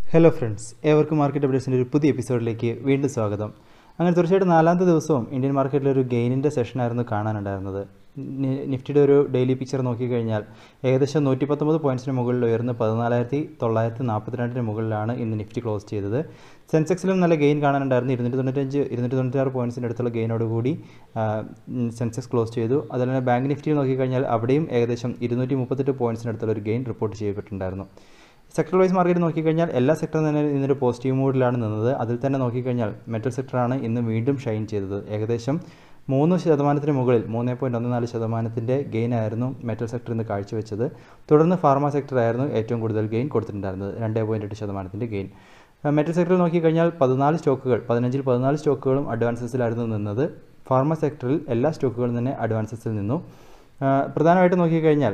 hello friends ഏവർക്കും market അപ്ഡേറ്റ്സിൻ്റെ ഒരു പുതിയ എപ്പിസോഡിലേക്ക് വീണ്ടും സ്വാഗതം അങ്ങനെ തീർച്ചയായിട്ടും നാലാമത്തെ ദിവസവും ഇന്ത്യൻ മാർക്കറ്റിൽ ഒരു ഗെയിനിൻ്റെ സെഷനായിരുന്നു കാണാനുണ്ടായിരുന്നത് നി- നിഫ്റ്റിയുടെ ഒരു ഡെയിലി പിക്ചർ നോക്കിക്കഴിഞ്ഞാൽ ഏകദേശം നൂറ്റി പത്തൊമ്പത് പോയിൻറ്റ്സിന് മുകളിൽ ഉയർന്ന് പതിനാലായിരത്തി തൊള്ളായിരത്തി നാൽപ്പത്തിരണ്ടിന് മുകളിലാണ് ഇന്ന് നിഫ്റ്റി ക്ലോസ് ചെയ്തത് സെൻസെക്സിലും നല്ല ഗെയിൻ കാണാനുണ്ടായിരുന്നു ഇരുന്നൂറ്റി തൊണ്ണൂറ്റഞ്ച് ഇരുന്നൂറ്റി തൊണ്ണൂറ്റാറ് പോയിൻറ്റ്സിൻ്റെ അടുത്തുള്ള ഗെയിനോടുകൂടി ആ, ഉം, സെൻസെക്സ് ക്ലോസ് ചെയ്തു അതുപോലെ തന്നെ ബാങ്ക് നിഫ്റ്റി നോക്കിക്കഴിഞ്ഞാൽ അവിടെയും ഏകദേശം ഇരുന്നൂറ്റി മുപ്പത്തെട്ട് പോയിൻറ്റ്സിന് അടുത്തുള്ള ഒരു ഗെയിൻ റിപ്പോർട്ട് ചെയ്യപ്പെട്ടിട്ടുണ്ടായിരുന്നു സെക്ടർ വൈസ് മാർക്കറ്റ് നോക്കിക്കഴിഞ്ഞാൽ എല്ലാ സെക്ടറും തന്നെ ഇന്നൊരു പോസിറ്റീവ് മൂഡിലാണ് നിന്നത് അതിൽ തന്നെ നോക്കിക്കഴിഞ്ഞാൽ മെറ്റൽ സെക്ടറാണ് ഇന്ന് വീണ്ടും ഷൈൻ ചെയ്തത് ഏകദേശം മൂന്ന് ശതമാനത്തിന് മുകളിൽ മൂന്ന് പോയിൻറ്റ് ഒന്ന് നാല് ശതമാനത്തിൻ്റെ ഗെയിൻ ആയിരുന്നു മെറ്റൽ സെക്ടർ ഇന്ന് കാഴ്ചവെച്ചത് തുടർന്ന് ഫാർമ സെക്ടറായിരുന്നു ഏറ്റവും കൂടുതൽ ഗെയിൻ കൊടുത്തിട്ടുണ്ടായിരുന്നത് രണ്ട് പോയിൻറ്റ് എട്ട് ശതമാനത്തിൻ്റെ ഗെയിൻ മെറ്റൽ സെക്ടറിൽ നോക്കിക്കഴിഞ്ഞാൽ പതിനാല് സ്റ്റോക്കുകൾ പതിനഞ്ചിൽ പതിനാല് സ്റ്റോക്കുകളും അഡ്വാൻസസിലായിരുന്നു നിന്നത് ഫാർമ സെക്ടറിൽ എല്ലാ സ്റ്റോക്കുകളും തന്നെ അഡ്വാൻസസിൽ നിന്നു ആ, പ്രധാനമായിട്ട് നോക്കിക്കഴിഞ്ഞാൽ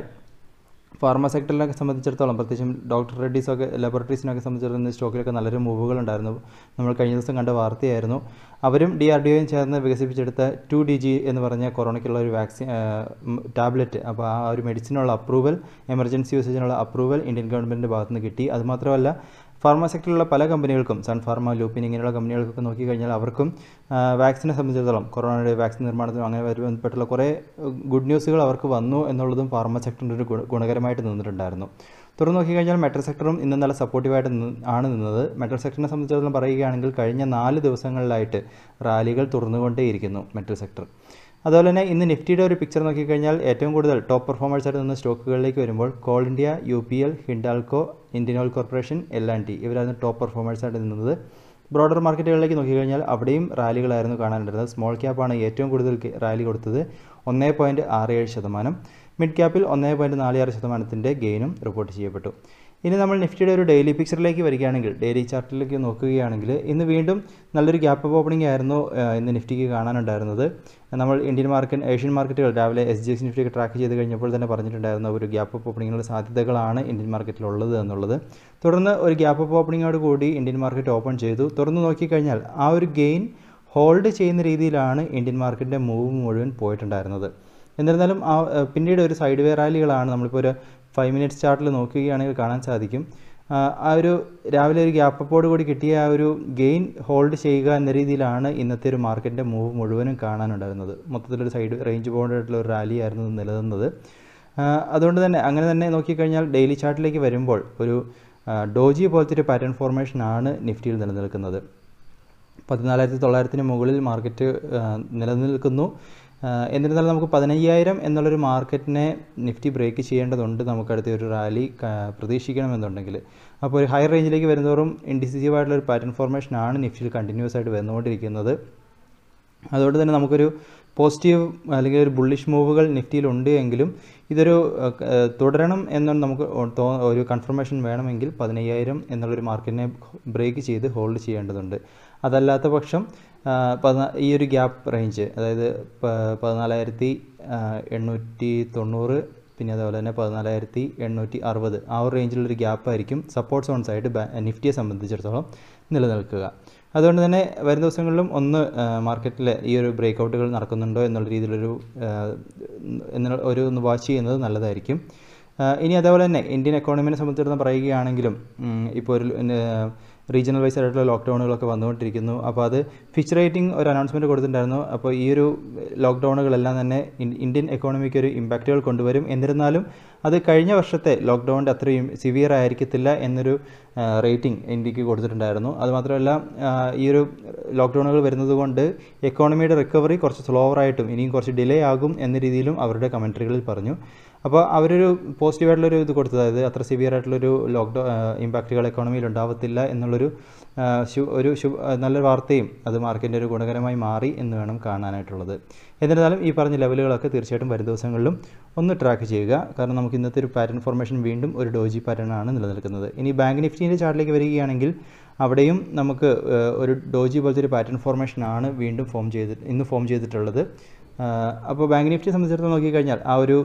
ഫാർമ സെക്ടറിലൊക്കെ സംബന്ധിച്ചിടത്തോളം പ്രത്യേകിച്ചും ഡോക്ടർ റെഡ്ഡീസൊക്കെ ലബോറട്ടറീസിനൊക്കെ സംബന്ധിച്ചിടത്തോളം സ്റ്റോക്കിലൊക്കെ നല്ലൊരു മൂവുകൾ ഉണ്ടായിരുന്നു നമ്മൾ കഴിഞ്ഞ ദിവസം കണ്ട വാർത്തയായിരുന്നു അവരും ഡി ആർ ഡി ഒയും ചേർന്ന് വികസിപ്പിച്ചെടുത്ത ടു ഡി ജി എന്ന് പറഞ്ഞ കൊറോണയ്ക്കുള്ള ഒരു വാക്സിൻ ടാബ്ലറ്റ് അപ്പോൾ ആ ഒരു മെഡിസിനുള്ള അപ്രൂവൽ എമർജൻസി യൂസേജിനുള്ള അപ്രൂവൽ ഇന്ത്യൻ ഗവൺമെൻറ്റിൻ്റെ ഭാഗത്ത് നിന്ന് കിട്ടി അതുമാത്രമല്ല ഫാർമ സെക്ടറിലുള്ള പല കമ്പനികൾക്കും സൺ ഫാർമ ലൂപ്പിൻ ഇങ്ങനെയുള്ള കമ്പനികൾക്കൊക്കെ നോക്കിക്കഴിഞ്ഞാൽ അവർക്കും ആ, വാക്സിനെ സംബന്ധിച്ചിടത്തോളം കൊറോണയുടെ വാക്സിൻ നിർമ്മാണത്തിനും അങ്ങനെ വരെ ബന്ധപ്പെട്ടുള്ള കുറേ ഗുഡ് ന്യൂസുകൾ അവർക്ക് വന്നു എന്നുള്ളതും ഫാർമ സെക്ടറിൻ്റെ ഒരു ഗുണ- ഗുണകരമായിട്ട് നിന്നിട്ടുണ്ടായിരുന്നു തുറന്നു നോക്കിക്കഴിഞ്ഞാൽ മെറ്റൽ സെക്ടറും ഇന്ന് നല്ല സപ്പോർട്ടീവായിട്ട് നിന്ന് ആണ് നിന്നത് മെറ്റൽ സെക്ടറിനെ സംബന്ധിച്ചിടത്തോളം പറയുകയാണെങ്കിൽ കഴിഞ്ഞ നാല് ദിവസങ്ങളിലായിട്ട് റാലികൾ തുറന്നുകൊണ്ടേയിരിക്കുന്നു മെറ്റൽ സെക്ടർ അതുപോലെ തന്നെ ഇന്ന് നിഫ്റ്റിയുടെ ഒരു പിക്ചർ നോക്കിക്കഴിഞ്ഞാൽ ഏറ്റവും കൂടുതൽ ടോപ്പ് പെർഫോമേഴ്സായിട്ട് നിന്ന സ്റ്റോക്കുകളിലേക്ക് വരുമ്പോൾ coal India U P L Hindalco Indian oil corporation L and T ഇവരായിരുന്നു ടോപ്പ് പെർഫോമേഴ്സായിട്ട് നിന്നത് ബ്രോഡർ മാർക്കറ്റുകളിലേക്ക് നോക്കിക്കഴിഞ്ഞാൽ അവിടെയും റാലികളായിരുന്നു കാണാനുണ്ടായിരുന്നത് സ്മോൾ ക്യാപ്പാണ് ഏറ്റവും കൂടുതൽ ഗെ- റാലി കൊടുത്തത് ഒന്നേ പോയിൻറ്റ് ആറ് ഏഴ് ശതമാനം മിഡ് ക്യാപ്പിൽ ഒന്നേ പോയിൻറ്റ് നാല് ആറ് ശതമാനത്തിൻ്റെ ഗെയിനും റിപ്പോർട്ട് ചെയ്യപ്പെട്ടു ഇനി നമ്മൾ നിഫ്റ്റിയുടെ ഒരു ഡെയിലി പിക്ചറിലേക്ക് വരികയാണെങ്കിൽ ഡെയിലി ചാർട്ടിലേക്ക് നോക്കുകയാണെങ്കിൽ ഇന്ന് വീണ്ടും നല്ലൊരു ഗ്യാപ്പ് അപ്പ് ഓപ്പണിംഗ് ആയിരുന്നു ആ, ഇന്ന് നിഫ്റ്റിക്ക് കാണാനുണ്ടായിരുന്നത് നമ്മൾ ഇന്ത്യൻ മാർക്കറ്റ് ഏഷ്യൻ മാർക്കറ്റുകൾ രാവിലെ എസ് ജി എക്സ് നിഫ്റ്റിയൊക്കെ ട്രാക്ക് ചെയ്ത് കഴിഞ്ഞപ്പോൾ തന്നെ പറഞ്ഞിട്ടുണ്ടായിരുന്ന ഒരു ഗ്യാപ്പ് അപ്പ് ഓപ്പണിങ്ങിനുള്ള സാധ്യതകളാണ് ഇന്ത്യൻ മാർക്കറ്റിലുള്ളത് എന്നുള്ളത് തുടർന്ന് ഒരു ഗ്യാപ്പ് അപ്പ് ഓപ്പണിങ്ങോട് കൂടി ഇന്ത്യൻ മാർക്കറ്റ് ഓപ്പൺ ചെയ്തു തുറന്ന് നോക്കിക്കഴിഞ്ഞാൽ ആ ഒരു ഗെയിൻ ഹോൾഡ് ചെയ്യുന്ന രീതിയിലാണ് ഇന്ത്യൻ മാർക്കറ്റിൻ്റെ മൂവ് മുഴുവൻ പോയിട്ടുണ്ടായിരുന്നത് എന്നിരുന്നാലും ആ ഏഹ്, പിന്നീട് ഒരു സൈഡ് വേ റാലികളാണ് നമ്മളിപ്പോൾ ഒരു ഫൈവ് മിനിറ്റ്സ് ചാർട്ടിൽ നോക്കുകയാണെങ്കിൽ കാണാൻ സാധിക്കും ആ, ആ ഒരു രാവിലെ ഒരു ഗ്യാപ്പ് അപ്പോട് കൂടി കിട്ടിയ ആ ഒരു ഗെയിൻ ഹോൾഡ് ചെയ്യുക എന്ന രീതിയിലാണ് ഇന്നത്തെ ഒരു മാർക്കറ്റിൻ്റെ മൂവ് മുഴുവനും കാണാനുണ്ടായിരുന്നത് മൊത്തത്തിലൊരു സൈഡ് റേഞ്ച് ബൗണ്ടായിട്ടുള്ള ഒരു റാലി ആയിരുന്നു നിലനിന്നത് ആ, അതുകൊണ്ട് തന്നെ അങ്ങനെ തന്നെ നോക്കിക്കഴിഞ്ഞാൽ ഡെയിലി ചാർട്ടിലേക്ക് വരുമ്പോൾ ഒരു ആ, ഡോജി പോലത്തെ ഒരു പാറ്റേൺ ഫോർമേഷനാണ് നിഫ്റ്റിയിൽ നിലനിൽക്കുന്നത് പതിനാലായിരത്തി തൊള്ളായിരത്തിന് മുകളിൽ മാർക്കറ്റ് ആ, നിലനിൽക്കുന്നു ആ, എന്നിരുന്നാലും നമുക്ക് പതിനയ്യായിരം എന്നുള്ളൊരു മാർക്കറ്റിനെ നിഫ്റ്റി ബ്രേക്ക് ചെയ്യേണ്ടതുണ്ട് നമുക്ക് അടുത്ത ഒരു റാലി ക- പ്രതീക്ഷിക്കണമെന്നുണ്ടെങ്കിൽ അപ്പോൾ ഒരു ഹയർ റേഞ്ചിലേക്ക് വരുന്നതോറും ഇൻഡിസിസീവ് ആയിട്ടുള്ള ഒരു പാറ്റേൺ ഫോർമേഷനാണ് നിഫ്റ്റിയിൽ കണ്ടിന്യൂസ് ആയിട്ട് വന്നുകൊണ്ടിരിക്കുന്നത് അതുകൊണ്ട് തന്നെ നമുക്കൊരു പോസിറ്റീവ് അല്ലെങ്കിൽ ഒരു ബുള്ളിഷ് മൂവുകൾ നിഫ്റ്റിയിലുണ്ട് എങ്കിലും ഇതൊരു അഹ്, അഹ്, തുടരണം എന്നാണ് നമുക്ക് തോ- ഒരു കൺഫർമേഷൻ വേണമെങ്കിൽ പതിനയ്യായിരം എന്നുള്ളൊരു മാർക്കറ്റിനെ ബ്രേക്ക് ചെയ്ത് ഹോൾഡ് ചെയ്യേണ്ടതുണ്ട് അതല്ലാത്ത പക്ഷം ആ, പതിനാ- ഈ ഒരു ഗ്യാപ്പ് റേഞ്ച് അതായത് പ- പതിനാലായിരത്തി ആ, എണ്ണൂറ്റി തൊണ്ണൂറ് പിന്നെ അതുപോലെ തന്നെ പതിനാലായിരത്തി എണ്ണൂറ്റി അറുപത് ആ ഒരു റേഞ്ചിലുള്ളൊരു ഗ്യാപ്പായിരിക്കും സപ്പോർട്ട് സോൺസ് ആയിട്ട് ബാ- നിഫ്റ്റിയെ സംബന്ധിച്ചിടത്തോളം നിലനിൽക്കുക അതുകൊണ്ട് തന്നെ വരും ദിവസങ്ങളിലും ഒന്ന് മാർക്കറ്റിൽ ഈ ഒരു ബ്രേക്ക് ഔട്ടുകൾ നടക്കുന്നുണ്ടോ എന്നുള്ള രീതിയിലൊരു ആ, എന്നുള്ള ഒരു ഒന്ന് വാച്ച് ചെയ്യുന്നത് നല്ലതായിരിക്കും ആ, ഇനി അതേപോലെ തന്നെ ഇന്ത്യൻ എക്കോണമിനെ സംബന്ധിച്ചിടത്തോളം പറയുകയാണെങ്കിലും ഉം, ഇപ്പോൾ ഒരു റീജിയണൽ വൈസ് ആയിട്ടുള്ള ലോക്ക്ഡൗണുകളൊക്കെ വന്നുകൊണ്ടിരിക്കുന്നു അപ്പോൾ അത് ഫിച്ച് റേറ്റിംഗ് ഒരു അനൗൺസ്മെൻറ്റ് കൊടുത്തിട്ടുണ്ടായിരുന്നു അപ്പോൾ ഈ ഒരു ലോക്ക്ഡൗണുകളെല്ലാം തന്നെ ഇൻ- ഇന്ത്യൻ എക്കോണമിക്ക് ഒരു ഇമ്പാക്റ്റുകൾ കൊണ്ടുവരും എന്നിരുന്നാലും അത് കഴിഞ്ഞ വർഷത്തെ ലോക്ക്ഡൗണിൻ്റെ അത്രയും സിവിയർ ആയിരിക്കത്തില്ല എന്നൊരു റേറ്റിംഗ് ഇന്ത്യക്ക് കൊടുത്തിട്ടുണ്ടായിരുന്നു അതുമാത്രമല്ല ആ, ഈ ഒരു ലോക്ക്ഡൗണുകൾ വരുന്നത് കൊണ്ട് എക്കോണമിയുടെ റിക്കവറി കുറച്ച് സ്ലോവർ ആയിട്ടും ഇനിയും കുറച്ച് ഡിലേ ആകും എന്ന രീതിയിലും അവരുടെ കമൻട്രികളിൽ പറഞ്ഞു അപ്പോൾ അവരൊരു പോസിറ്റീവായിട്ടുള്ളൊരു ഇത് കൊടുത്തത് അതായത് അത്ര സിവിയർ ആയിട്ടുള്ളൊരു ലോക്ക്ഡൗൺ ഇമ്പാക്റ്റുകൾ എക്കോണമിയിൽ ഉണ്ടാവത്തില്ല എന്നുള്ളൊരു ആ, ശു- ഒരു ശു ആ, നല്ല വാർത്തയും അത് മാർക്കറ്റിൻ്റെ ഒരു ഗുണകരമായി മാറി എന്ന് വേണം കാണാനായിട്ടുള്ളത് എന്നിരുന്നാലും ഈ പറഞ്ഞ ലെവലുകളൊക്കെ തീർച്ചയായിട്ടും വരും ദിവസങ്ങളിലും ഒന്ന് ട്രാക്ക് ചെയ്യുക കാരണം നമുക്ക് ഇന്നത്തെ ഒരു പാറ്റേൺ ഫോർമേഷൻ വീണ്ടും ഒരു ഡോജി പാറ്റേൺ ആണ് നിലനിൽക്കുന്നത് ഇനി ബാങ്ക് നിഫ്റ്റീൻ്റെ ചാർട്ടിലേക്ക് വരികയാണെങ്കിൽ അവിടെയും നമുക്ക് ആ, ഒരു ഡോജി പോലത്തെ ഒരു പാറ്റേൺ ഫോർമേഷൻ ആണ് വീണ്ടും ഫോം ചെയ്ത് ഇന്ന് ഫോം ചെയ്തിട്ടുള്ളത് ആ, അപ്പോൾ ബാങ്ക് നിഫ്റ്റിയെ സംബന്ധിച്ചിടത്തോളം നോക്കിക്കഴിഞ്ഞാൽ ആ ഒരു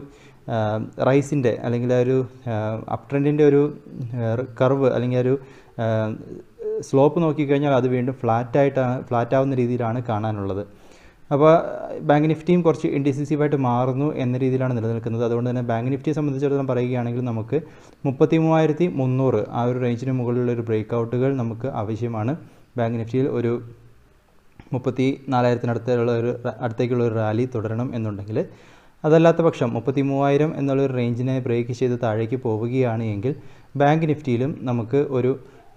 റൈസിൻ്റെ അല്ലെങ്കിൽ ആ ഒരു അപ് ട്രെൻഡിൻ്റെ ഒരു കർവ് അല്ലെങ്കിൽ ആ ഒരു സ്ലോപ്പ് നോക്കിക്കഴിഞ്ഞാൽ അത് വീണ്ടും ഫ്ലാറ്റായിട്ടാണ് ഫ്ലാറ്റ് ആവുന്ന രീതിയിലാണ് കാണാനുള്ളത് അപ്പോൾ ബാങ്ക് നിഫ്റ്റിയും കുറച്ച് ഇൻഡിസിസീവായിട്ട് മാറുന്നു എന്ന രീതിയിലാണ് നിലനിൽക്കുന്നത് അതുകൊണ്ട് തന്നെ ബാങ്ക് നിഫ്റ്റിയെ സംബന്ധിച്ചിടത്തോളം പറയുകയാണെങ്കിൽ നമുക്ക് മുപ്പത്തി മൂവായിരത്തി മുന്നൂറ് ആ ഒരു റേഞ്ചിന് മുകളിലുള്ള ഒരു ബ്രേക്ക് ഔട്ടുകൾ നമുക്ക് ആവശ്യമാണ് ബാങ്ക് നിഫ്റ്റിയിൽ ഒരു മുപ്പത്തി നാലായിരത്തിനടുത്തുള്ള ഒരു അടുത്തേക്കുള്ള ഒരു റാലി തുടരണം എന്നുണ്ടെങ്കിൽ അതല്ലാത്ത പക്ഷം മുപ്പത്തി മൂവായിരം എന്നുള്ള ഒരു റേഞ്ചിനെ ബ്രേക്ക് ചെയ്ത് താഴേക്ക് പോവുകയാണ് എങ്കിൽ ബാങ്ക് നിഫ്റ്റിയിലും നമുക്ക് ഒരു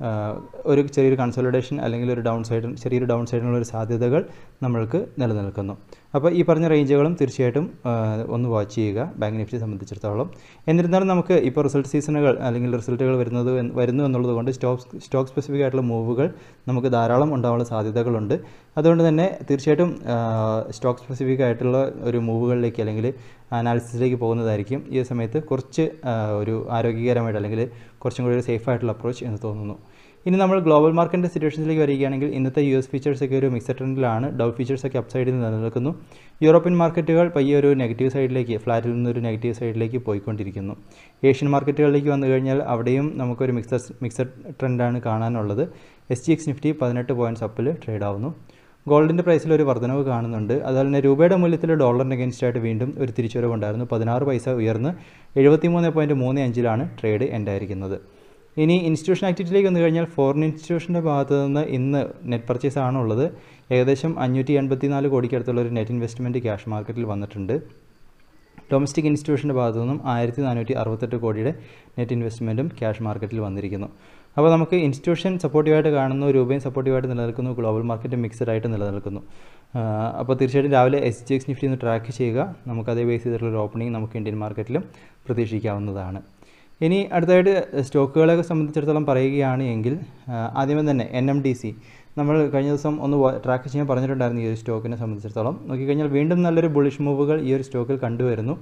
ഒരു ചെറിയൊരു കൺസോളിഡേഷൻ അല്ലെങ്കിൽ ഒരു ഡൗൺ സൈഡ് ചെറിയൊരു ഡൗൺ സൈഡിനുള്ള ഒരു സാധ്യതകൾ നമ്മൾക്ക് നിലനിൽക്കുന്നു അപ്പോൾ ഈ പറഞ്ഞ റേഞ്ചുകളും തീർച്ചയായിട്ടും ഒന്ന് വാച്ച് ചെയ്യുക ബാങ്ക് നിഫ്റ്റിയെ സംബന്ധിച്ചിടത്തോളം എന്നിരുന്നാലും നമുക്ക് ഇപ്പോൾ റിസൾട്ട് സീസണുകൾ അല്ലെങ്കിൽ റിസൾട്ടുകൾ വരുന്നത് വരുന്നു എന്നുള്ളത് കൊണ്ട് സ്റ്റോക്ക് സ്റ്റോക്ക് സ്പെസിഫിക് ആയിട്ടുള്ള മൂവുകൾ നമുക്ക് ധാരാളം ഉണ്ടാവാനുള്ള സാധ്യതകളുണ്ട് അതുകൊണ്ട് തന്നെ തീർച്ചയായിട്ടും സ്റ്റോക്ക് സ്പെസിഫിക് ആയിട്ടുള്ള ഒരു മൂവുകളിലേക്ക് അല്ലെങ്കിൽ അനാലിസിസിലേക്ക് പോകുന്നതായിരിക്കും ഈ സമയത്ത് കുറച്ച് ഒരു ആരോഗ്യകരമായിട്ട് അല്ലെങ്കിൽ കുറച്ചും കൂടി ഒരു സേഫ് ആയിട്ടുള്ള അപ്രോച്ച് എന്ന് തോന്നുന്നു ഇനി നമ്മൾ ഗ്ലോബൽ മാർക്കറ്റിൻ്റെ സിറ്റുവേഷൻസിലേക്ക് വരികയാണെങ്കിൽ ഇന്നത്തെ യു എസ് ഫീച്ചേഴ്സൊക്കെ ഒരു മിക്സഡ് ട്രെൻഡിലാണ് ഡൗ ഫീച്ചേഴ്സൊക്കെ അപ്പ് സൈഡിൽ നിലനിൽക്കുന്നു യൂറോപ്യൻ മാർക്കറ്റുകൾ പയ്യെ ഒരു നെഗറ്റീവ് സൈഡിലേക്ക് ഫ്ലാറ്റിൽ നിന്നൊരു നെഗറ്റീവ് സൈഡിലേക്ക് പോയിക്കൊണ്ടിരിക്കുന്നു ഏഷ്യൻ മാർക്കറ്റുകളിലേക്ക് വന്നു കഴിഞ്ഞാൽ അവിടെയും നമുക്കൊരു മിക്സഡ് മിക്സഡ് ട്രെൻഡാണ് കാണാനുള്ളത് എസ് ജി എക്സ് നിഫ്റ്റി പതിനെട്ട് പോയിൻറ്റ്സ് അപ്പിൽ ട്രേഡ് ആവുന്നു ഗോൾഡിൻ്റെ പ്രൈസിൽ ഒരു വർധനവ് കാണുന്നുണ്ട് അതുപോലെ തന്നെ രൂപയുടെ മൂല്യത്തിൽ ഡോളറിന് അഗേൻസ്റ്റ് ആയിട്ട് വീണ്ടും ഒരു തിരിച്ചുവരവുണ്ടായിരുന്നു പതിനാറ് പൈസ ഉയർന്ന് എഴുപത്തി മൂന്ന് പോയിൻറ്റ് മൂന്ന് അഞ്ചിലാണ് ട്രേഡ് എൻഡ് ആയിരിക്കുന്നത് ഇനി ഇൻസ്റ്റിറ്റ്യൂഷൻ ആക്ടിവിറ്റിയിലേക്ക് വന്നു കഴിഞ്ഞാൽ ഫോറിൻ ഇൻസ്റ്റിറ്റ്യൂഷൻ്റെ ഭാഗത്ത് നിന്ന് ഇന്ന് നെറ്റ് പർച്ചേസ് ആണുള്ളത് ഏകദേശം അഞ്ഞൂറ്റി എൺപത്തി നാല് കോടിക്കടുത്തുള്ള ഒരു നെറ്റ് ഇൻവെസ്റ്റ്മെൻറ്റ് ക്യാഷ് മാർക്കറ്റിൽ വന്നിട്ടുണ്ട് ഡൊമസ്റ്റിക് ഇൻസ്റ്റിറ്റ്യൂഷൻ്റെ ഭാഗത്തു നിന്നും ആയിരത്തി നാനൂറ്റി അറുപത്തെട്ട് കോടിയുടെ നെറ്റ് ഇൻവെസ്റ്റ്മെൻറ്റും ക്യാഷ് മാർക്കറ്റിൽ വന്നിരിക്കുന്നു അപ്പോൾ നമുക്ക് ഇൻസ്റ്റിറ്റ്യൂഷൻ സപ്പോർട്ടീവായിട്ട് കാണുന്നു രൂപയും സപ്പോർട്ടീവായിട്ട് നിലനിൽക്കുന്നു ഗ്ലോബൽ മാർക്കറ്റ് മിക്സഡ് ആയിട്ട് നിലനിൽക്കുന്നു അപ്പോൾ തീർച്ചയായിട്ടും രാവിലെ എസ് ജി എക്സ് നിഫ്റ്റി ഒന്ന് ട്രാക്ക് ചെയ്യുക നമുക്ക് അതേ ബേസ് ചെയ്തിട്ടുള്ള ഒരു ഓപ്പണിംഗ് നമുക്ക് ഇന്ത്യൻ മാർക്കറ്റിലും പ്രതീക്ഷിക്കാവുന്നതാണ് ഇനി അടുത്തായിട്ട് സ്റ്റോക്കുകളെ സംബന്ധിച്ചിടത്തോളം പറയുകയാണ് എങ്കിൽ ആദ്യമേ തന്നെ എൻ എം ഡി സി നമ്മൾ കഴിഞ്ഞ ദിവസം ഒന്ന് ട്രാക്ക് ചെയ്യാൻ പറഞ്ഞിട്ടുണ്ടായിരുന്നു ഈ ഒരു സ്റ്റോക്കിനെ സംബന്ധിച്ചിടത്തോളം നോക്കിക്കഴിഞ്ഞാൽ വീണ്ടും നല്ലൊരു ബുള്ളിഷ് മൂവുകൾ ഈ ഒരു സ്റ്റോക്കിൽ കണ്ടുവരുന്നു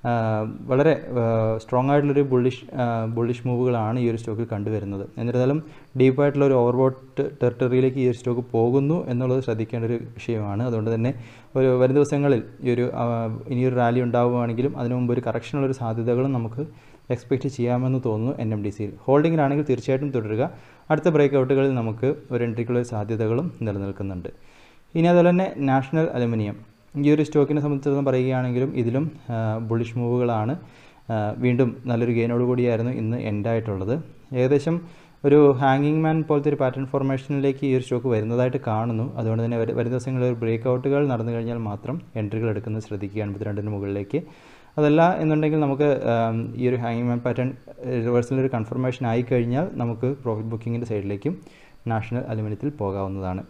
വളരെ സ്ട്രോങ് ആയിട്ടുള്ളൊരു ബുള്ളിഷ് ബുള്ളിഷ് മൂവുകളാണ് ഈ ഒരു സ്റ്റോക്കിൽ കണ്ടുവരുന്നത് എന്നിരുന്നാലും ഡീപ്പായിട്ടുള്ള ഒരു ഓവർബോട്ട് ടെറിട്ടറിയിലേക്ക് ഈ ഒരു സ്റ്റോക്ക് പോകുന്നു എന്നുള്ളത് ശ്രദ്ധിക്കേണ്ട ഒരു വിഷയമാണ് അതുകൊണ്ട് തന്നെ ഒരു വരും ദിവസങ്ങളിൽ ഈ ഒരു ഇനിയൊരു റാലി ഉണ്ടാവുകയാണെങ്കിലും അതിനു മുമ്പ് ഒരു കറക്ഷനുള്ള ഒരു സാധ്യതകളും നമുക്ക് എക്സ്പെക്റ്റ് ചെയ്യാമെന്ന് തോന്നുന്നു എൻ എം ഡി സിയിൽ ഹോൾഡിങ്ങിലാണെങ്കിൽ തീർച്ചയായിട്ടും തുടരുക അടുത്ത ബ്രേക്ക് ഔട്ടുകളിൽ നമുക്ക് ഒരു എൻട്രിക്കുള്ള സാധ്യതകളും നിലനിൽക്കുന്നുണ്ട് ഇനി അതുപോലെ തന്നെ നാഷണൽ അലുമിനിയം ഈ ഒരു സ്റ്റോക്കിനെ സംബന്ധിച്ചിടത്തോളം പറയുകയാണെങ്കിലും ഇതിലും ബുള്ളിഷ് മൂവുകളാണ് വീണ്ടും നല്ലൊരു ഗെയിനോട് കൂടിയായിരുന്നു ഇന്ന് എൻഡായിട്ടുള്ളത് ഏകദേശം ഒരു ഹാങ്ങിങ് മാൻ പോലത്തെ ഒരു പാറ്റേൺ ഫോർമേഷനിലേക്ക് ഈ ഒരു സ്റ്റോക്ക് വരുന്നതായിട്ട് കാണുന്നു അതുകൊണ്ട് തന്നെ വരും ദിവസങ്ങളിൽ ഒരു ബ്രേക്ക് ഔട്ടുകൾ നടന്നു കഴിഞ്ഞാൽ മാത്രം എൻട്രികൾ എടുക്കുന്നത് ശ്രദ്ധിക്കുക എൺപത്തിരണ്ടിന് മുകളിലേക്ക് അതല്ല എന്നുണ്ടെങ്കിൽ നമുക്ക് ഈ ഒരു ഹാങ്ങിങ് മാൻ പാറ്റേൺ റിവേഴ്സിലൊരു കൺഫർമേഷൻ ആയി കഴിഞ്ഞാൽ നമുക്ക് പ്രോഫിറ്റ് ബുക്കിങ്ങിൻ്റെ സൈഡിലേക്കും നാഷണൽ അലുമിനിയത്തിൽ പോകാവുന്നതാണ്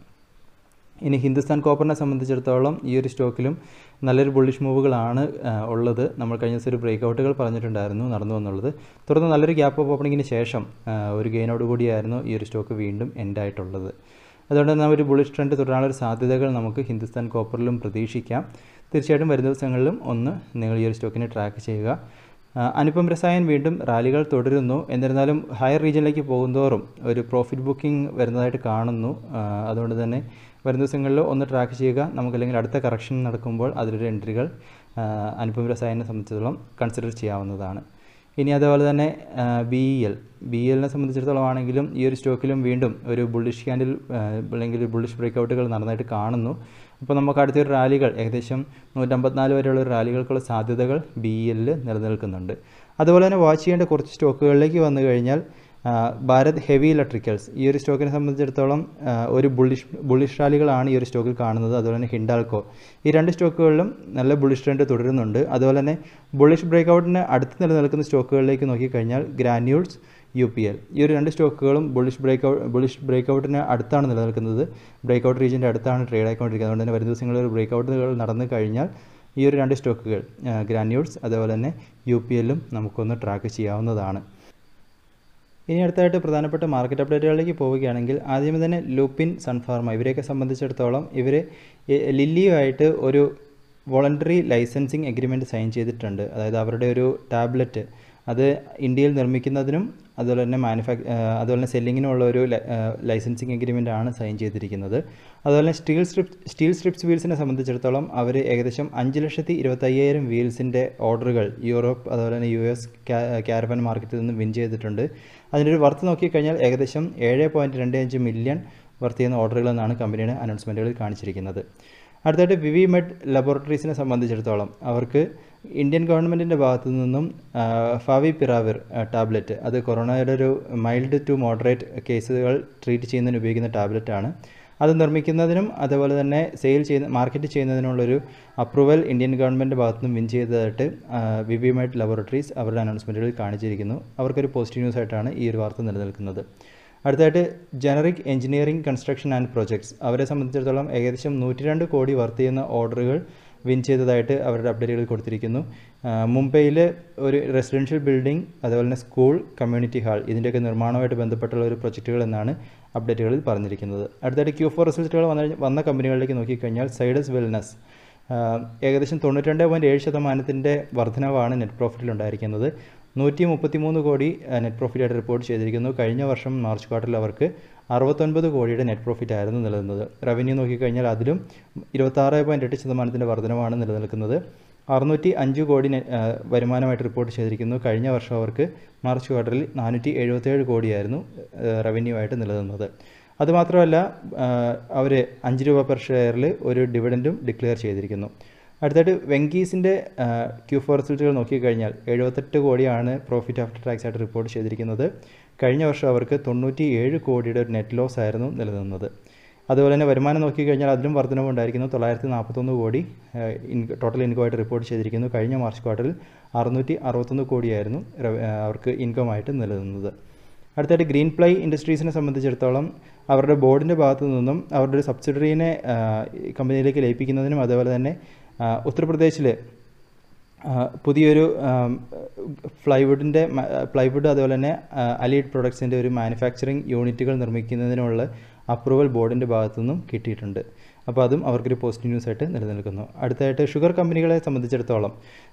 ഇനി ഹിന്ദുസ്ഥാൻ കോപ്പറിനെ സംബന്ധിച്ചിടത്തോളം ഈ ഒരു സ്റ്റോക്കിലും നല്ലൊരു ബുള്ളിഷ് മൂവുകളാണ് ഉള്ളത് നമ്മൾ കഴിഞ്ഞ ദിവസം ഒരു ബ്രേക്ക് ഔട്ടുകൾ പറഞ്ഞിട്ടുണ്ടായിരുന്നു നടന്നു എന്നുള്ളത് തുടർന്ന് നല്ലൊരു ഗ്യാപ്പ് ഓഫ് ഓപ്പണിങ്ങിന് ശേഷം ഒരു ഗെയിനോട് കൂടിയായിരുന്നു ഈ ഒരു സ്റ്റോക്ക് വീണ്ടും എൻഡ് ആയിട്ടുള്ളത് അതുകൊണ്ട് തന്നെ ഒരു ബുള്ളിഷ് ട്രെൻഡ് തുടരാനുള്ള ഒരു സാധ്യതകൾ നമുക്ക് ഹിന്ദുസ്ഥാൻ കോപ്പറിലും പ്രതീക്ഷിക്കാം തീർച്ചയായിട്ടും വരും ദിവസങ്ങളിലും ഒന്ന് നിങ്ങൾ ഈ ഒരു സ്റ്റോക്കിനെ ട്രാക്ക് ചെയ്യുക അനുപം രസായൻ വീണ്ടും റാലികൾ തുടരുന്നു എന്നിരുന്നാലും ഹയർ റീജിയനിലേക്ക് പോകുന്തോറും ഒരു പ്രോഫിറ്റ് ബുക്കിംഗ് വരുന്നതായിട്ട് കാണുന്നു അതുകൊണ്ട് തന്നെ വരും ദിവസങ്ങളിൽ ഒന്ന് ട്രാക്ക് ചെയ്യുക നമുക്കല്ലെങ്കിൽ അടുത്ത കറക്ഷൻ നടക്കുമ്പോൾ അതിലൊരു എൻട്രികൾ അനുപം രസായനെ സംബന്ധിച്ചിടത്തോളം കൺസിഡർ ചെയ്യാവുന്നതാണ് ഇനി അതേപോലെ തന്നെ ബി ഇ എൽ ബി എല്ലിനെ സംബന്ധിച്ചിടത്തോളം ആണെങ്കിലും ഈ ഒരു സ്റ്റോക്കിലും വീണ്ടും ഒരു ബുള്ളിഷ് ക്യാൻഡിൽ അല്ലെങ്കിൽ ബുള്ളിഷ് ബ്രേക്ക് ഔട്ടുകൾ നടന്നായിട്ട് കാണുന്നു അപ്പോൾ നമുക്ക് അടുത്തൊരു റാലികൾ ഏകദേശം നൂറ്റമ്പത്തിനാല് വരെയുള്ള റാലികൾക്കുള്ള സാധ്യതകൾ ബി എല്ലിൽ നിലനിൽക്കുന്നുണ്ട് അതുപോലെ തന്നെ വാച്ച് ചെയ്യേണ്ട കുറച്ച് സ്റ്റോക്കുകളിലേക്ക് വന്നു കഴിഞ്ഞാൽ ഭാരത് ഹെവി ഇലക്ട്രിക്കൽസ് ഈ ഒരു സ്റ്റോക്കിനെ സംബന്ധിച്ചിടത്തോളം ഒരു ബുള്ളിഷ് ബുള്ളിഷ് റാലികളാണ് ഈ ഒരു സ്റ്റോക്കിൽ കാണുന്നത് അതുപോലെ തന്നെ ഹിൻഡാൽക്കോ ഈ രണ്ട് സ്റ്റോക്കുകളിലും നല്ല ബുള്ളിഷ് ട്രെൻഡ് തുടരുന്നുണ്ട് അതുപോലെ തന്നെ ബുള്ളിഷ് ബ്രേക്ക് ഔട്ടിന് അടുത്ത് നിലനിൽക്കുന്ന സ്റ്റോക്കുകളിലേക്ക് നോക്കിക്കഴിഞ്ഞാൽ ഗ്രാന്യൂൾസ് യു പി എൽ ഈ ഒരു രണ്ട് സ്റ്റോക്കുകളും bullish break out bullish break ഔട്ടിന് അടുത്താണ് നിലനിൽക്കുന്നത് ബ്രേക്ക് ഔട്ട് റീജിയൻ്റെ അടുത്താണ് ട്രേഡ് ആയിക്കൊണ്ടിരിക്കുന്നത് അതുകൊണ്ട് തന്നെ വരും ദിവസങ്ങളിൽ ഒരു ബ്രേക്ക് ഔട്ടുകൾ നടന്നു കഴിഞ്ഞാൽ ഈ ഒരു രണ്ട് സ്റ്റോക്കുകൾ ഗ്രാന്യൂൾസ് അതുപോലെ തന്നെ യു പി എല്ലും നമുക്കൊന്ന് ട്രാക്ക് ചെയ്യാവുന്നതാണ് ഇനി അടുത്തായിട്ട് പ്രധാനപ്പെട്ട മാർക്കറ്റ് അപ്ഡേറ്റുകളിലേക്ക് പോവുകയാണെങ്കിൽ ആദ്യമേ തന്നെ ലുപ്പിൻ സൺഫാർമ ഇവരെയൊക്കെ സംബന്ധിച്ചിടത്തോളം ഇവർ ലില്ലിയുമായിട്ട് ഒരു വോളണ്ടറി ലൈസൻസിങ് എഗ്രിമെൻറ്റ് സൈൻ ചെയ്തിട്ടുണ്ട് അതായത് അവരുടെ ഒരു ടാബ്ലറ്റ് അത് ഇന്ത്യയിൽ നിർമ്മിക്കുന്നതിനും അതുപോലെ തന്നെ മാനുഫാക് അതുപോലെ തന്നെ സെല്ലിങ്ങിനുമുള്ള ഒരു ലൈസൻസിങ് എഗ്രിമെൻ്റ് ആണ് സൈൻ ചെയ്തിരിക്കുന്നത് അതുപോലെ തന്നെ സ്റ്റീൽ സ്ട്രിപ്പ് സ്റ്റീൽ സ്ട്രിപ്സ് വീൽസിനെ സംബന്ധിച്ചിടത്തോളം അവർ ഏകദേശം അഞ്ച് ലക്ഷത്തി ഇരുപത്തയ്യായിരം വീൽസിൻ്റെ ഓർഡറുകൾ യൂറോപ്പ് അതുപോലെ തന്നെ യു എസ് ക്യാരവൻ മാർക്കറ്റിൽ നിന്ന് വിൻ ചെയ്തിട്ടുണ്ട് അതിൻ്റെ ഒരു വർത്ത് നോക്കിക്കഴിഞ്ഞാൽ ഏകദേശം ഏഴ് പോയിൻറ്റ് രണ്ട് അഞ്ച് മില്യൺ വർത്ത് ചെയ്യുന്ന ഓർഡറുകൾ എന്നാണ് കമ്പനിയുടെ അനൗൺസ്മെൻറ്റുകളിൽ കാണിച്ചിരിക്കുന്നത് അടുത്തായിട്ട് വിവി മെഡ് ലബോറട്ടറീസിനെ സംബന്ധിച്ചിടത്തോളം അവർക്ക് ഇന്ത്യൻ ഗവൺമെൻറ്റിൻ്റെ ഭാഗത്തു നിന്നും ഫാവി പിറാവിർ ടാബ്ലറ്റ് അത് കൊറോണയുടെ ഒരു മൈൽഡ് ടു മോഡറേറ്റ് കേസുകൾ ട്രീറ്റ് ചെയ്യുന്നതിന് ഉപയോഗിക്കുന്ന ടാബ്ലറ്റാണ് അത് നിർമ്മിക്കുന്നതിനും അതുപോലെ തന്നെ സെയിൽ ചെയ്യുന്ന മാർക്കറ്റ് ചെയ്യുന്നതിനുള്ളൊരു അപ്രൂവൽ ഇന്ത്യൻ ഗവൺമെൻറ് ഭാഗത്തു നിന്നും വിൻ ചെയ്തതായിട്ട് വിവിമൈറ്റ് ലബോറട്ടറീസ് അവരുടെ അനൗൺസ്മെൻറ്റുകളിൽ കാണിച്ചിരിക്കുന്നു അവർക്കൊരു പോസിറ്റീവ് ന്യൂസ് ആയിട്ടാണ് ഈ ഒരു വാർത്ത നിലനിൽക്കുന്നത് അടുത്തായിട്ട് generic engineering construction and projects അവരെ സംബന്ധിച്ചിടത്തോളം ഏകദേശം നൂറ്റി രണ്ട് കോടി വർത്ത് ചെയ്യുന്ന ഓർഡറുകൾ വിൻ ചെയ്തതായിട്ട് അവരുടെ അപ്ഡേറ്റുകൾ കൊടുത്തിരിക്കുന്നു മുംബൈയിൽ ഒരു റെസിഡൻഷ്യൽ ബിൽഡിംഗ് അതുപോലെ തന്നെ സ്കൂൾ കമ്മ്യൂണിറ്റി ഹാൾ ഇതിൻ്റെയൊക്കെ നിർമ്മാണവുമായിട്ട് ബന്ധപ്പെട്ടുള്ള ഒരു പ്രൊജക്റ്റുകൾ എന്നാണ് അപ്ഡേറ്റുകളിൽ പറഞ്ഞിരിക്കുന്നത് അടുത്തായിട്ട് ക്യൂ ഫോർ റിസൾട്ടുകൾ വന്ന വന്ന കമ്പനികളിലേക്ക് നോക്കിക്കഴിഞ്ഞാൽ സൈഡസ് വെൽനസ് ഏകദേശം തൊണ്ണൂറ്റി രണ്ട് പോയിൻറ്റ് ഏഴ് ശതമാനത്തിൻ്റെ വർധനവാണ് നെറ്റ് പ്രോഫിറ്റിൽ ഉണ്ടായിരിക്കുന്നത് നൂറ്റി മുപ്പത്തിമൂന്ന് കോടി നെറ്റ് പ്രോഫിറ്റായിട്ട് റിപ്പോർട്ട് ചെയ്തിരിക്കുന്നു കഴിഞ്ഞ വർഷം മാർച്ച് ക്വാർട്ടറിൽ അവർക്ക് അറുപത്തൊൻപത് കോടിയുടെ നെറ്റ് പ്രോഫിറ്റ് ആയിരുന്നു നിലനിന്നത് റവന്യൂ നോക്കിക്കഴിഞ്ഞാൽ അതിലും ഇരുപത്താറ് പോയിൻറ്റ് എട്ട് ശതമാനത്തിൻ്റെ വർധനമാണ് നിലനിൽക്കുന്നത് അറുന്നൂറ്റി അഞ്ച് കോടി വരുമാനമായിട്ട് റിപ്പോർട്ട് ചെയ്തിരിക്കുന്നു കഴിഞ്ഞ വർഷം അവർക്ക് മാർച്ച് ക്വാർട്ടറിൽ നാനൂറ്റി എഴുപത്തേഴ് കോടിയായിരുന്നു റവന്യൂ ആയിട്ട് നിലനിന്നത് അതുമാത്രമല്ല അവർ അഞ്ച് രൂപ പെർ ഷെയറിൽ ഒരു ഡിവിഡൻറ്റും ഡിക്ലെയർ ചെയ്തിരിക്കുന്നു അടുത്തായിട്ട് വെങ്കീസിൻ്റെ ക്യൂ ഫോർ റിസൾട്ടുകൾ നോക്കിക്കഴിഞ്ഞാൽ എഴുപത്തെട്ട് കോടിയാണ് പ്രോഫിറ്റ് ആഫ്റ്റർ ടാക്സ് ആയിട്ട് റിപ്പോർട്ട് ചെയ്തിരിക്കുന്നത് കഴിഞ്ഞ വർഷം അവർക്ക് തൊണ്ണൂറ്റി ഏഴ് കോടിയുടെ ഒരു നെറ്റ് ലോസ് ആയിരുന്നു നിലനിന്നത് അതുപോലെ തന്നെ വരുമാനം നോക്കിക്കഴിഞ്ഞാൽ അതിലും വർധനവ് ഉണ്ടായിരിക്കുന്നു തൊള്ളായിരത്തി നാൽപ്പത്തൊന്ന് കോടി ടോട്ടൽ ഇൻകമായിട്ട് റിപ്പോർട്ട് ചെയ്തിരിക്കുന്നു കഴിഞ്ഞ മാർച്ച് ക്വാർട്ടറിൽ അറുന്നൂറ്റി അറുപത്തൊന്ന് കോടിയായിരുന്നു അവർക്ക് ഇൻകമായിട്ട് നിലനിന്നത് അടുത്തായിട്ട് ഗ്രീൻ പ്ലൈ ഇൻഡസ്ട്രീസിനെ സംബന്ധിച്ചിടത്തോളം അവരുടെ ബോർഡിൻ്റെ ഭാഗത്തു നിന്നും അവരുടെ ഒരു സബ്സിഡറീനെ കമ്പനിയിലേക്ക് ലയിപ്പിക്കുന്നതിനും അതുപോലെ തന്നെ ഉത്തർപ്രദേശിൽ പുതിയൊരു പ്ലൈവുഡിൻ്റെ പ്ലൈവുഡ് അതുപോലെ തന്നെ അലീഡ് പ്രൊഡക്ട്സിൻ്റെ ഒരു മാനുഫാക്ചറിങ് യൂണിറ്റുകൾ നിർമ്മിക്കുന്നതിനുള്ള അപ്രൂവൽ ബോർഡിൻ്റെ ഭാഗത്തു നിന്നും കിട്ടിയിട്ടുണ്ട് അപ്പോൾ അതും അവർക്കൊരു പോസിറ്റീവ് ന്യൂസ് ആയിട്ട് നിലനിൽക്കുന്നു അടുത്തായിട്ട് ഷുഗർ കമ്പനികളെ സംബന്ധിച്ചിടത്തോളം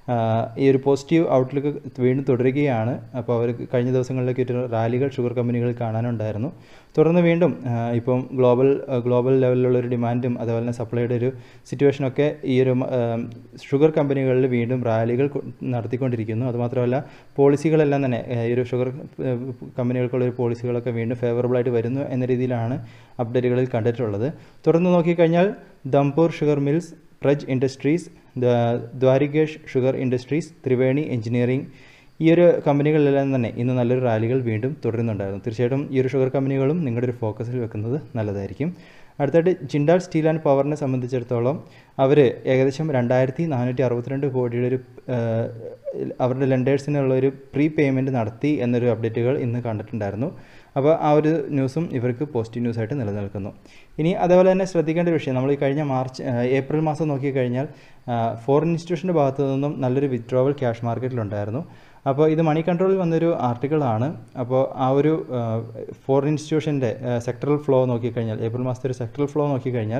ഈ ഒരു പോസിറ്റീവ് ഔട്ട്ലുക്ക് വീണ്ടും തുടരുകയാണ് അപ്പോൾ അവർ കഴിഞ്ഞ ദിവസങ്ങളിലേക്ക് ഒരു റാലികൾ ഷുഗർ കമ്പനികളിൽ കാണാനുണ്ടായിരുന്നു തുടർന്ന് വീണ്ടും ഇപ്പം ഗ്ലോബൽ ഗ്ലോബൽ ലെവലിലുള്ള ഒരു ഡിമാൻഡും അതുപോലെ തന്നെ സപ്ലൈയുടെ ഒരു സിറ്റുവേഷനൊക്കെ ഈ ഒരു ഷുഗർ കമ്പനികളിൽ വീണ്ടും റാലികൾ നടത്തിക്കൊണ്ടിരിക്കുന്നു അതുമാത്രമല്ല പോളിസികളെല്ലാം തന്നെ ഈ ഒരു ഷുഗർ കമ്പനികൾക്കുള്ള ഒരു പോളിസികളൊക്കെ വീണ്ടും ഫേവറബിളായിട്ട് വരുന്നു എന്ന രീതിയിലാണ് അപ്ഡേറ്റുകളിൽ കണ്ടിട്ടുള്ളത് തുടർന്ന് നോക്കിക്കഴിഞ്ഞാൽ Dhampur sugar mills Praj industries Dwarikesh sugar industries Triveni engineering ഈ ഒരു കമ്പനികളിലെല്ലാം തന്നെ ഇന്ന് നല്ലൊരു റാലികൾ വീണ്ടും തുടരുന്നുണ്ടായിരുന്നു തീർച്ചയായിട്ടും ഈ ഒരു ഷുഗർ കമ്പനികളും നിങ്ങളുടെ ഒരു ഫോക്കസിൽ വെക്കുന്നത് നല്ലതായിരിക്കും അടുത്തായിട്ട് ജിൻഡാൽ സ്റ്റീൽ ആൻഡ് പവറിനെ സംബന്ധിച്ചിടത്തോളം അവർ ഏകദേശം രണ്ടായിരത്തി നാനൂറ്റി അറുപത്തിരണ്ട് കോടിയുടെ ഒരു അവരുടെ ലെൻഡേഴ്സിനുള്ള ഒരു പ്രീ പേയ്മെൻറ്റ് നടത്തി എന്നൊരു അപ്ഡേറ്റുകൾ ഇന്ന് കണ്ടിട്ടുണ്ടായിരുന്നു അപ്പോൾ ആ ഒരു ന്യൂസും ഇവർക്ക് പോസിറ്റീവ് ന്യൂസായിട്ട് നിലനിൽക്കുന്നു ഇനി അതേപോലെ തന്നെ ശ്രദ്ധിക്കേണ്ട ഒരു വിഷയം നമ്മൾ ഈ കഴിഞ്ഞ മാർച്ച് ഏപ്രിൽ മാസം നോക്കിക്കഴിഞ്ഞാൽ ഫോറിൻ ഇൻസ്റ്റിറ്റ്യൂഷൻ്റെ ഭാഗത്തു നിന്നും നല്ലൊരു വിത്ഡ്രോവൽ ക്യാഷ് മാർക്കറ്റിലുണ്ടായിരുന്നു അപ്പോൾ ഇത് മണി കൺട്രോളിൽ വന്നൊരു ആർട്ടിക്കിളാണ് അപ്പോൾ ആ ഒരു ഫോറിൻ ഇൻസ്റ്റിറ്റ്യൂഷൻ്റെ സെക്ടറൽ ഫ്ലോ നോക്കിക്കഴിഞ്ഞാൽ ഏപ്രിൽ മാസത്തെ ഒരു സെക്ടറൽ ഫ്ലോ നോക്കിക്കഴിഞ്ഞാൽ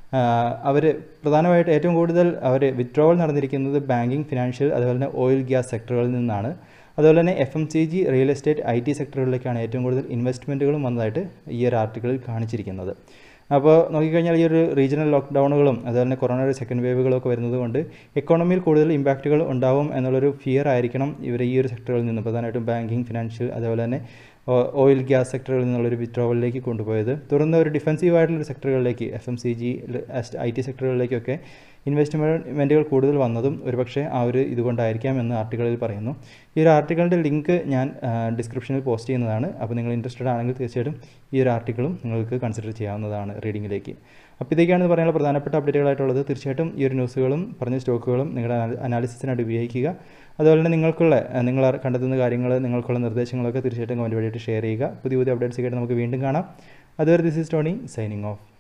അവർ പ്രധാനമായിട്ട് ഏറ്റവും കൂടുതൽ അവർ വിത്ഡ്രോവൽ നടന്നിരിക്കുന്നത് ബാങ്കിങ് ഫിനാൻഷ്യൽ അതുപോലെ തന്നെ ഓയിൽ ഗ്യാസ് സെക്ടറുകളിൽ നിന്നാണ് അതുപോലെ തന്നെ F M C G real estate I T സെക്ടറുകളിലേക്കാണ് ഏറ്റവും കൂടുതൽ ഇൻവെസ്റ്റ്മെൻറ്റുകളും വന്നതായിട്ട് ഈ ഒരു ആർട്ടിക്കിളിൽ കാണിച്ചിരിക്കുന്നത് അപ്പോൾ നോക്കിക്കഴിഞ്ഞാൽ ഈ ഒരു റീജിയണൽ ലോക്ക്ഡൗണുകളും അതുപോലെ തന്നെ കൊറോണയുടെ സെക്കൻഡ് വേവുകളും ഒക്കെ വരുന്നത് കൊണ്ട് എക്കോണമിയിൽ കൂടുതൽ ഇമ്പാക്റ്റുകൾ ഉണ്ടാവും എന്നുള്ളൊരു ഫിയർ ആയിരിക്കണം ഇവർ ഈ ഒരു സെക്ടറുകളിൽ നിന്ന് പ്രധാനമായിട്ടും ബാങ്കിങ് ഫിനാൻഷ്യൽ അതുപോലെ തന്നെ ഓയിൽ ഗ്യാസ് സെക്ടറുകളിൽ നിന്നുള്ളൊരു വിത്ഡ്രോവലിലേക്ക് കൊണ്ടുപോയത് തുടർന്ന് ഒരു ഡിഫൻസീവ് ആയിട്ടുള്ള സെക്ടറുകളിലേക്ക് F M C G I T സെക്ടറുകളിലേക്കൊക്കെ ഇൻവെസ്റ്റ്മെൻറ്റുകൾ കൂടുതൽ വന്നതും ഒരുപക്ഷെ ആ ഒരു ഇതുകൊണ്ടായിരിക്കാം എന്ന് ആർട്ടിക്കിളിൽ പറയുന്നു ഈ ഒരു ആർട്ടിക്കിളിൻ്റെ ലിങ്ക് ഞാൻ ഡിസ്ക്രിപ്ഷനിൽ പോസ്റ്റ് ചെയ്യുന്നതാണ് അപ്പോൾ നിങ്ങൾ ഇൻട്രസ്റ്റഡ് ആണെങ്കിൽ തീർച്ചയായിട്ടും ഈ ഒരു ആർട്ടിക്കിളും നിങ്ങൾക്ക് കൺസിഡർ ചെയ്യാവുന്നതാണ് റീഡിങ്ങിലേക്ക് അപ്പോൾ ഇതൊക്കെയാണ് പറയാനുള്ള പ്രധാനപ്പെട്ട അപ്ഡേറ്റുകളായിട്ടുള്ളത് തീർച്ചയായിട്ടും ഈ ഒരു ന്യൂസുകളും പറഞ്ഞ സ്റ്റോക്കുകളും നിങ്ങളുടെ അനാലിസിസിനായിട്ട് ഉപയോഗിക്കുക അതുപോലെ തന്നെ നിങ്ങൾക്കുള്ള നിങ്ങൾ കണ്ടെത്തുന്ന കാര്യങ്ങൾ നിങ്ങൾക്കുള്ള നിർദ്ദേശങ്ങളൊക്കെ തീർച്ചയായിട്ടും കമൻറ്റ് വഴിയായിട്ട് ഷെയർ ചെയ്യുക പുതിയ പുതിയ അപ്ഡേറ്റ്സ് ആയിട്ട് നമുക്ക് വീണ്ടും കാണാം അതുവരെ this is Tony signing of